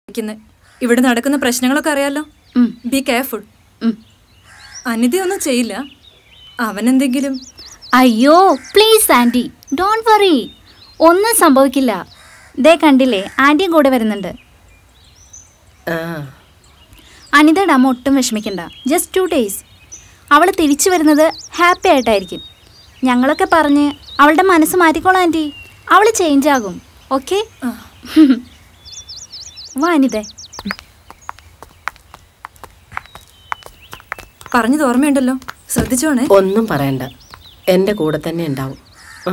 ഇരിക്കുന്നെ. ഇവിടെ നടക്കുന്ന പ്രശ്നങ്ങളൊക്കെ അറിയാലോ ഉം. ബി കെയർഫുൾ ഉം. അനിതയൊന്നും ചെയ്യില്ല അവനെന്തെങ്കിലും അയ്യോ പ്ലീസ് ആൻറ്റി ഡോണ്ട് വറി ഒന്നും സംഭവിക്കില്ല ദേ കണ്ടില്ലേ ആൻറ്റിയും കൂടെ വരുന്നുണ്ട് ആ അനിതയുടെ അമ്മ ഒട്ടും വിഷമിക്കണ്ട ജസ്റ്റ് ടു ഡേയ്സ് അവൾ തിരിച്ചു വരുന്നത് ഹാപ്പി ആയിട്ടായിരിക്കും ഞങ്ങളൊക്കെ പറഞ്ഞ് അവളുടെ മനസ്സ് മാറ്റിക്കോളാം ആൻറ്റി അവൾ ചേഞ്ച് ആകും ഓക്കെ വാ അനിതേ പറഞ്ഞത് ഓർമ്മയുണ്ടല്ലോ ശ്രദ്ധിച്ചോണേ ഒന്നും പറയണ്ട എൻ്റെ കൂടെ തന്നെ ഉണ്ടാവും ആ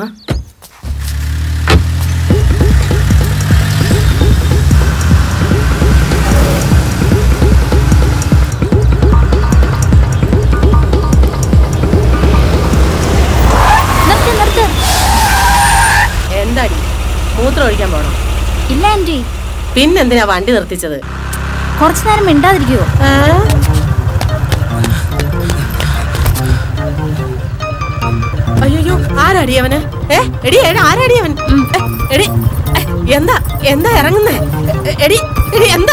നിർത്ത് നിർത്ത് എന്താടി മൂത്രം ഒഴിക്കാൻ പോണോ ഇല്ല ആൻറ്റി പിന്നെന്തിനാ വണ്ടി നിർത്തിച്ചത് കുറച്ചു നേരം മിണ്ടാതിരിക്കുവോ ആ? അയ്യോ ആരാടി അവന് ഏ എടി എടി ആരാടി അവൻ ഏ, എടി ഏ, എന്താ എന്താ ഇറങ്ങുന്നേ എ, എടി എടി എന്താ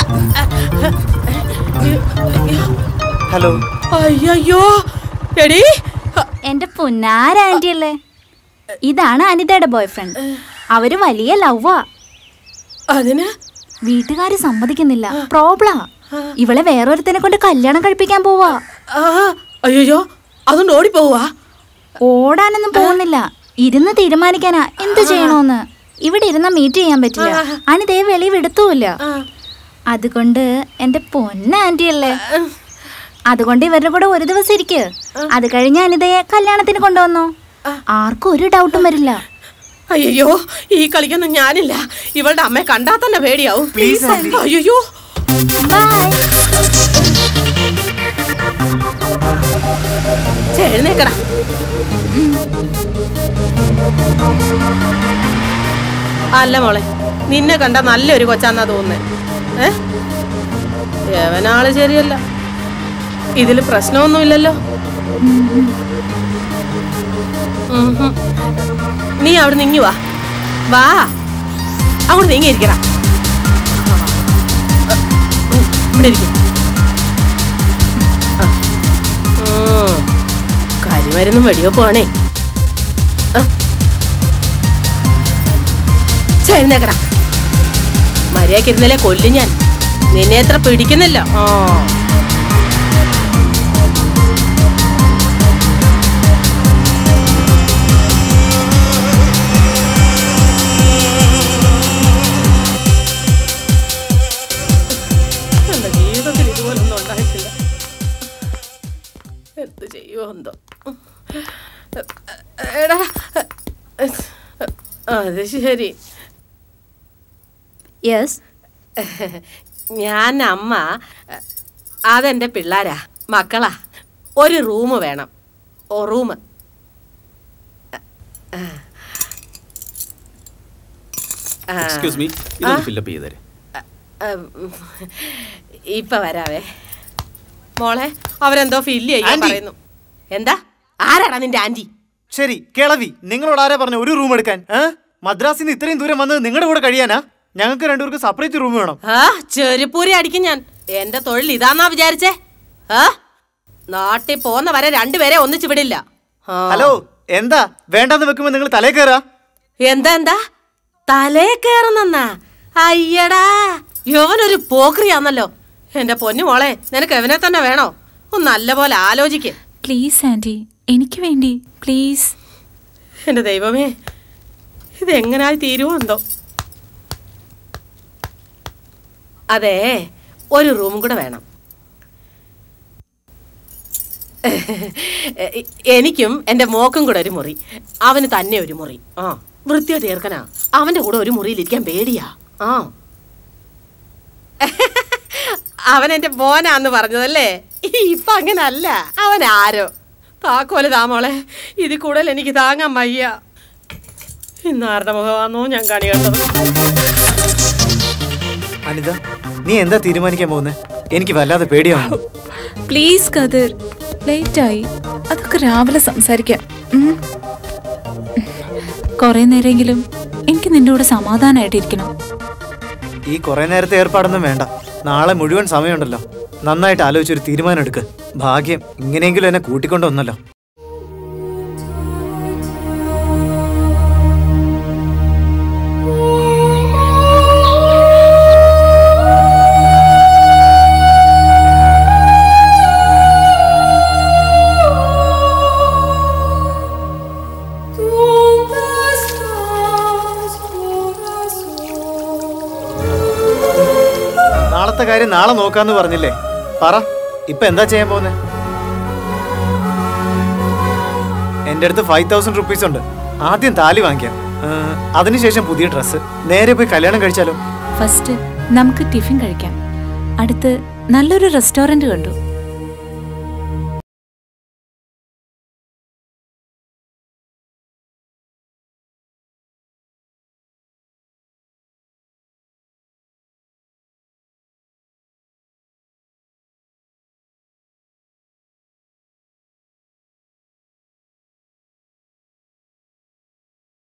ഹലോ അയ്യോ എടി എന്റെ പൊന്നാര ആന്റി അല്ലേ ഇതാണ് അനിതയുടെ ബോയ് ഫ്രണ്ട് അവര് വലിയ ലവ്വാ അതിന് വീട്ടുകാര് സമ്മതിക്കുന്നില്ല പ്രോബ്ലാ ഇവളെ വേറൊരുത്തനെ കൊണ്ട് കല്യാണം കഴിപ്പിക്കാൻ പോവാ ആ അയ്യോ അതുകൊണ്ട് ഓടിപ്പോവാ ഓടാനൊന്നും പോകുന്നില്ല ഇരുന്ന് തീരുമാനിക്കാനാ എന്ത് ചെയ്യണോന്ന് ഇവിടെ ഇരുന്ന മീറ്റ് ചെയ്യാൻ പറ്റില്ല അനിതയെ വെളി വിടുത്തുമില്ല അതുകൊണ്ട് എന്റെ പൊന്ന ആന്റി അല്ലേ അതുകൊണ്ട് ഇവരുടെ കൂടെ ഒരു ദിവസം ഇരിക്ക് അത് കഴിഞ്ഞ് അനിതയെ കല്യാണത്തിന് കൊണ്ടുവന്നോ ആർക്കും ഒരു ഡൗട്ടും വരില്ല അയ്യോ ഈ കളിക്കൊന്നും ഞാനില്ല ഇവളുടെ അമ്മയെ കണ്ടാ തന്നെ പേടിയാവും Please, aunty. അയ്യോ ബൈ എഴുന്നേക്കടാ അല്ല മോളെ നിന്നെ കണ്ട നല്ലൊരു കൊച്ചാന്നാ തോന്നുന്നേ ഏ യവനാള് ശരിയല്ല ഇതില് പ്രശ്നമൊന്നുമില്ലല്ലോ ഉം ഹും. നീ അവിടെ നീങ്ങി വാ വാ അവിടെ നീങ്ങിയിരിക്കടാ ഇവിടെ ഇരിക്കും കരിമരുന്നും വെടിവെപ്പുവാണേ എഴുന്നേക്കടാ മര്യാദക്ക് ഇരുന്നല്ലേ കൊല്ലും ഞാൻ നിന്നെ എത്ര പിടിക്കുന്നില്ല ആ എന്റെ ജീവിതത്തിൽ ഇതുപോലൊന്നും ഉണ്ടായിട്ടില്ല എന്ത് ചെയ്യുമോ എന്തോ എടാ അത് ശരി യെസ് ഞാൻ അമ്മ അതെന്റെ പിള്ളാരാ മക്കളാ ഒരു റൂം വേണം ഓ റൂം എക്സ്ക്യൂസ് മീ ഇതൊന്ന് ഫില്ലപ്പ് ചെയ്തേരെ ഇപ്പൊ വരാവേ മോളെ അവരെന്തോ ഫില്ല് ചെയ്യാൻ ആന്റി. പറയുന്നു എന്താ ആരാടാ നിന്റെ ആന്റി ശരി കിളവി നിങ്ങളോട് ആരാ പറഞ്ഞു ഒരു റൂം എടുക്കാൻ ഏ മദ്രാസിൽ നിന്ന് ഇത്രയും ദൂരം വന്നത് നിങ്ങളുടെ കൂടെ കഴിയാനാ ഞങ്ങൾക്ക് രണ്ടുപേർക്ക് സെപ്പറേറ്റ് റൂം വേണം ആ ചെരുപ്പൂരി അടിക്കും ഞാൻ എന്റെ തൊഴിൽ ഇതാന്നാ വിചാരിച്ചേ ആ നാട്ടിൽ പോന്ന വരെ രണ്ടുപേരെ ഒന്നിച്ചു വിടില്ല ആ. ഹലോ എന്താ വേണ്ടെന്ന് വെക്കുമ്പോ നിങ്ങൾ തലേ കയറാ എന്താ എന്താ തലേ കയറുന്നെന്നാ അയ്യടാ യോനൊരു പോക്രിയാന്നല്ലോ എന്റെ പൊന്നു മോളെ നിനക്ക് എവനെ തന്നെ വേണോ ഒന്ന് നല്ലപോലെ ആലോചിക്ക് പ്ലീസ് ആൻറ്റി എനിക്ക് വേണ്ടി പ്ലീസ് എന്റെ ദൈവമേ ഇതെങ്ങനായി തീരുമോ എന്തോ അതെ ഒരു റൂം കൂടെ വേണം എ- എനിക്കും എൻ്റെ മോക്കും കൂടെ ഒരു മുറി അവന് തന്നെ ഒരു മുറി ആ വൃത്തിയായിട്ട് ചേർക്കനാ അവൻ്റെ കൂടെ ഒരു മുറിയിലിരിക്കാൻ പേടിയാ ആ അവൻ എൻ്റെ മോനാന്ന് പറഞ്ഞതല്ലേ ഇപ്പൊ അങ്ങനല്ല അവൻ ആരോ താക്കോല് താമോളെ ഇതിൽ കൂടുതൽ എനിക്ക് താങ്ങാൻ വയ്യ ഇന്ന് ആരുടെ മുഖമാണോ ഞാൻ കണി കണ്ടത് അനിത നീ എന്താ തീരുമാനിക്കാൻ പോകുന്നത് എനിക്ക് വല്ലാതെ പേടിയാവുന്നു പ്ലീസ് കതിർ ലേറ്റായി അതൊക്കെ രാവിലെ സംസാരിക്കാം ഉം. കുറേ നേരമെങ്കിലും എനിക്ക് നിന്റെ കൂടെ സമാധാനമായിട്ടിരിക്കണം ഈ കുറെ നേരത്തെ ഏർപ്പാടൊന്നും വേണ്ട നാളെ മുഴുവൻ സമയമുണ്ടല്ലോ നന്നായിട്ട് ആലോചിച്ചൊരു തീരുമാനം എടുക്ക് ഭാഗ്യം ഇങ്ങനെയെങ്കിലും എന്നെ കൂട്ടിക്കൊണ്ട് വന്നല്ലോ നാളത്തെ കാര്യം നാളെ നോക്കാന്ന് പറഞ്ഞില്ലേ പറ ഇപ്പൊ എന്താ ചെയ്യാൻ പോകുന്നേ എന്റെ അടുത്ത് ഫൈവ് തൗസൻഡ് റുപ്പീസ് ഉണ്ട് ആദ്യം താലി വാങ്ങിക്കാം ഏഹ്, അതിനുശേഷം പുതിയ ഡ്രസ്സ് നേരെ പോയി കല്യാണം കഴിച്ചാലോ ഫസ്റ്റ് നമുക്ക് ടിഫിൻ കഴിക്കാം അടുത്ത് നല്ലൊരു റെസ്റ്റോറന്റ് കണ്ടു